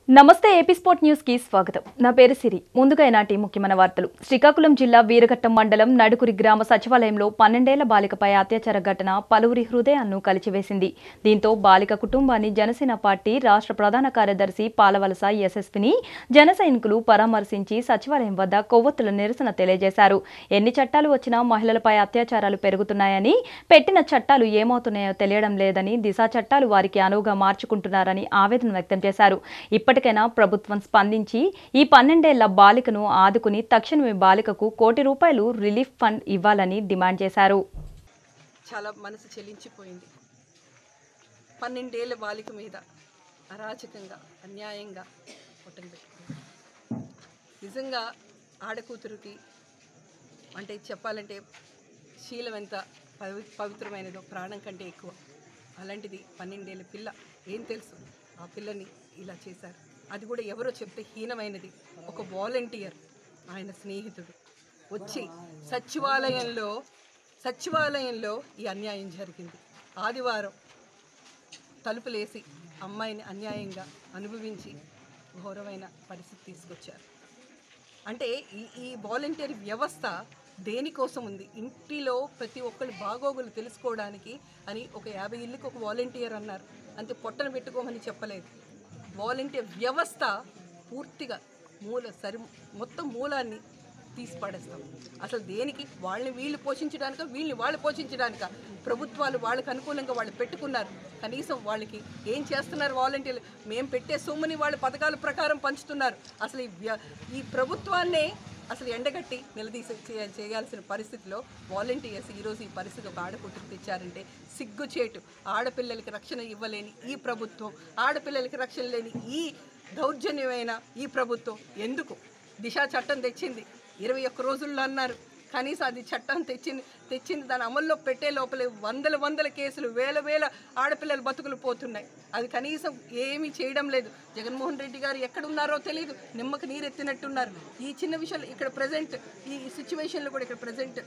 నమస్తే AP sport news కి స్వాగతం నా పేరు సిరి ముందుగా ఈనాటి ముఖ్యమైన వార్తలు శ్రీకాకుళం జిల్లా వీరఘట్టం మండలం నడుకురి గ్రామ సచివాలయంలో పన్నెండేళ్ల బాలికపై అత్యాచార ఘటన పలువురి హృదయాలను కలిచివేసింది దీంతో బాలిక కుటుంబాన్ని జనసేన పార్టీ రాష్ట్ర ప్రధాన కార్యదర్శి పాలవలస యశస్విని జన సైనికులు పరామర్శించి సచివాలయం వద్ద కొవ్వొత్తుల నిరసన తెలియజేశారు ఎన్ని చట్టాలు వచ్చినా మహిళలపై అత్యాచారాలు పెరుగుతున్నాయని పెట్టిన చట్టాలు ఏమవుతున్నాయో తెలియడం లేదని దిశా చట్టాలు వారికి అనువుగా మార్చుకుంటున్నారని ఆవేదన వ్యక్తం చేశారు ఇప్పటికైనా ప్రభుత్వం స్పందించి ఈ పన్నెండేళ్ల బాలికను ఆదుకుని తక్షణమే బాలికకు కోటి రూపాయలు రిలీఫ్ ఫండ్ ఇవ్వాలని డిమాండ్ చేశారు చాలా మనసు చెలించిపోయింది పన్నెండేళ్ల బాలిక మీద అరాచకంగా అన్యాయంగా పొట్టలు పెట్టుకుంది నిజంగా ఆడకూతురుకి అంటే చెప్పాలంటే శీలం ఎంత పవి పవిత్రమైనదో ప్రాణం కంటే ఎక్కువ అలాంటిది పన్నెండేళ్ళ పిల్ల ఏం తెలుసు ఆ పిల్లని ఇలా చేశారు అది కూడా ఎవరో చెప్తే హీనమైనది ఒక వాలంటీర్ ఆయన స్నేహితుడు వచ్చి సచివాలయంలో సచివాలయంలో ఈ అన్యాయం జరిగింది ఆదివారం తలుపులేసి అమ్మాయిని అన్యాయంగా అనుభవించి ఘోరమైన పరిస్థితి తీసుకొచ్చారు అంటే ఈ ఈ వాలంటీర్ వ్యవస్థ దేనికోసం ఉంది ఇంటిలో ప్రతి ఒక్కరి బాగోగులు తెలుసుకోవడానికి అని ఒక యాభై ఇళ్ళకి ఒక వాలంటీర్ అన్నారు అంతే పొట్టను పెట్టుకోమని చెప్పలేదు వాలంటీర్ వ్యవస్థ పూర్తిగా మూల సరి మొత్తం మూలాన్ని తీసి పడేస్తాం అసలు దేనికి వాళ్ళని వీళ్ళు పోషించడానిక వీళ్ళని వాళ్ళు పోషించడానిక ప్రభుత్వాలు వాళ్ళకి అనుకూలంగా వాళ్ళు పెట్టుకున్నారు కనీసం వాళ్ళకి ఏం చేస్తున్నారు వాలంటీర్లు మేము పెట్టే సొమ్ముని వాళ్ళ పథకాల ప్రకారం పంచుతున్నారు అసలు ఈ వ్య- ఈ ప్రభుత్వాన్నే అసలు ఎండగట్టి నిలదీసి చేయ- చేయాల్సిన పరిస్థితిలో వాలంటీర్స్ ఈరోజు ఈ పరిస్థితి ఒక ఆడకూతురు తెచ్చారంటే సిగ్గుచేటు ఆడపిల్లలకి రక్షణ ఇవ్వలేని ఈ ప్రభుత్వం ఆడపిల్లలకి రక్షణ లేని ఈ దౌర్జన్యమైన ఈ ప్రభుత్వం ఎందుకు దిశా చట్టం తెచ్చింది ఇరవై ఒక్క రోజుల్లో అన్నారు కనీసం అది చట్టం తెచ్చింది తెచ్చింది దాని అమల్లో పెట్టే లోపలే వందల వందల కేసులు వేల వేల ఆడపిల్లల బతుకులు పోతున్నాయి అది కనీసం ఏమీ చేయడం లేదు జగన్మోహన్ రెడ్డి గారు ఎక్కడున్నారో తెలియదు నిమ్మకు నీరెత్తినట్టున్నారు ఈ చిన్న విషయాలు ఇక్కడ ప్రజెంట్ ఈ సిచ్యువేషన్లో కూడా ఇక్కడ ప్రజెంట్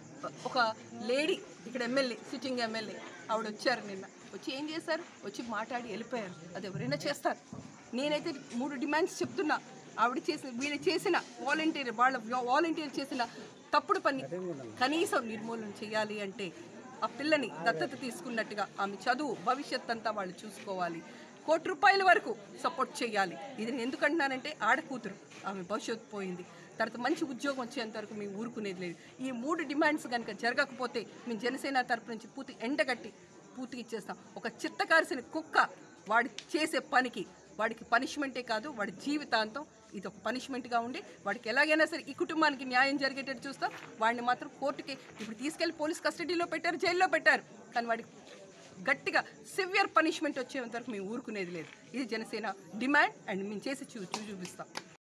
ఒక లేడీ ఇక్కడ ఎమ్మెల్యే సిట్టింగ్ ఎమ్మెల్యే ఆవిడ వచ్చారు నిన్న వచ్చి ఏం చేశారు వచ్చి మాట్లాడి వెళ్ళిపోయారు అది ఎవరైనా చేస్తారు నేనైతే మూడు డిమాండ్స్ చెప్తున్నా ఆవిడ చేసిన వీళ్ళు చేసిన వాలంటీర్ వాళ్ళ వాలంటీర్ చేసిన తప్పుడు పని కనీసం నిర్మూలన చేయాలి అంటే ఆ పిల్లని దత్తత తీసుకున్నట్టుగా ఆమె చదువు భవిష్యత్ అంతా వాళ్ళు చూసుకోవాలి కోటి రూపాయల వరకు సపోర్ట్ చేయాలి ఇది నేను ఎందుకంటున్నానంటే ఆడకూతురు ఆమె భవిష్యత్తు పోయింది తర్వాత మంచి ఉద్యోగం వచ్చేంత వరకు మేము ఊరుకునేది లేదు ఈ మూడు డిమాండ్స్ కనుక జరగకపోతే మేము జనసేన తరపు నుంచి పూర్తి ఎండగట్టి పూర్తిగా ఇచ్చేస్తాం ఒక చిత్తకాల్సిన కుక్క వాడి చేసే పనికి వాడికి పనిష్మెంటే కాదు వాడి జీవితాంతం ఇది ఒక పనిష్మెంట్గా ఉండి వాడికి ఎలాగైనా సరే ఈ కుటుంబానికి న్యాయం జరిగేటట్టు చూస్తాం వాడిని మాత్రం కోర్టుకి ఇప్పుడు తీసుకెళ్లి పోలీస్ కస్టడీలో పెట్టారు జైల్లో పెట్టారు కానీ వాడికి గట్టిగా సివియర్ పనిష్మెంట్ వచ్చేంత వరకు మేము ఊరుకునేది లేదు ఇది జనసేన డిమాండ్ అండ్ మేము చేసి చూ చూ చూపిస్తాం